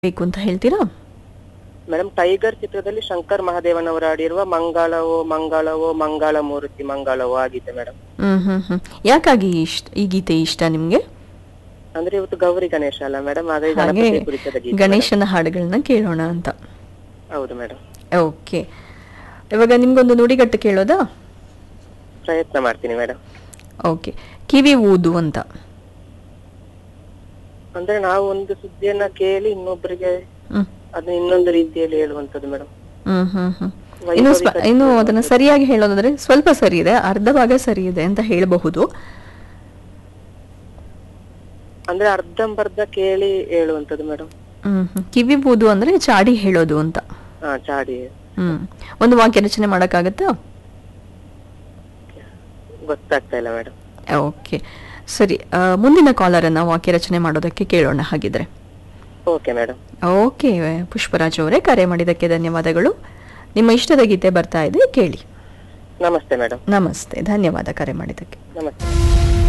ಬೇಕು ಅಂತ ಹೇಳ್ತೀರಾ ಮೇಡಮ್ ಟೈಗರ್ ಚಿತ್ರದಲ್ಲಿ ಶಂಕರ್ ಮಹಾದೇವನವರು ಆಡಿರುವ ಮಂಗಳವೋ ಮಂಗಳವೋ ಮಂಗಳ ಮೂರ್ತಿ ಮಂಗಳವೋ ಆಗಿದೆ ಮೇಡಮ್ ಹ್ಮ್ ಹ್ಮ್ ಹ್ಮ್ ಯಾಕಾಗಿ ಇಷ್ಟ ಈ ಗೀತೆ ಇಷ್ಟ ನಿಮ್ಗೆ ಅಂದ್ರೆ ಇವತ್ತು ಗೌರಿ ಗಣೇಶ ಅಲ್ಲ ಮೇಡಮ್ ಹಾಗಾಗಿ ಹಾಗೆ ಗಣಪತಿ ಕುರಿತದ ಗೀತೆ ಗಣೇಶನ ಹಾಡುಗಳನ್ನ ಕೇಳೋಣ ಅಂತ madam. ಹೌದು ಮೇಡಮ್ ಓಕೆ ಇವಾಗ ನಿಮ್ಗೊಂದು ನುಡಿಗಟ್ಟು ಕೇಳೋದಾ ಪ್ರಯತ್ನ ಮಾಡ್ತೀನಿ ಮೇಡಮ್ ಓಕೆ ಕಿವಿ ಊದು ಅಂತ ಅಂದ್ರೆ ನಾವು ಒಂದು ಸುದ್ದಿಯನ್ನ ಕೇಳಿ ಇನ್ನೊಬ್ಬರಿಗೆ ಹ್ಮ್ ಅದನ್ನ ಇನ್ನೊಂದು ರೀತಿಯಲ್ಲಿ ಹೇಳುವಂತದ್ದು ಮೇಡಮ್ ಹ್ಮ್ ಹ್ಮ್ ಹ್ಮ್ ಇನ್ನು ಸ್ವ ಇನ್ನು ಅದನ್ನ ಸರಿಯಾಗಿ ಹೇಳೋದಾದ್ರೆ ಸ್ವಲ್ಪ ಸರಿ ಇದೆ ಅರ್ಧ ಭಾಗ ಸರಿ ಇದೆ ಅಂತ ಹೇಳಬಹುದು ಅಂದ್ರೆ ಅರ್ಧಂಬರ್ಧ ಕೇಳಿ ಹೇಳುವಂತದ್ದು ಮೇಡಮ್ ಹ್ಮ್ ಹ್ಮ್ ಕಿವಿ ಊದು ಅಂದ್ರೆ ಚಾಡಿ ಹೇಳೋದು ಅಂತ ಹಾ ಚಾಡಿ ಹ್ಮ್ ಒಂದು ವಾಕ್ಯ ರಚನೆ ಮಾಡಕ್ಕಾಗತ್ತಾ ಗೊತ್ತಾಗ್ತಾ ಇಲ್ಲ ಮೇಡಮ್ ಓಕೆ ಸರಿ ಆ, ಮುಂದಿನ ಕಾಲರನ್ನ ವಾಕ್ಯ ರಚನೆ ಮಾಡೋದಕ್ಕೆ ಕೇಳೋಣ ಹಾಗಿದ್ರೆ ಓಕೆ ಮೇಡಮ್ ಓಕೆ ಪುಷ್ಪರಾಜ್ ಅವರೇ ಕರೆ ಮಾಡಿದ್ದಕ್ಕೆ ಧನ್ಯವಾದಗಳು ನಿಮ್ಮ ಇಷ್ಟದ ಗೀತೆ ಬರ್ತಾ ಇದೆ ಕೇಳಿ ನಮಸ್ತೆ ಮೇಡಮ್ ನಮಸ್ತೆ ಧನ್ಯವಾದ ಕರೆ ಮಾಡಿದ್ದಕ್ಕೆ ನಮಸ್ತೆ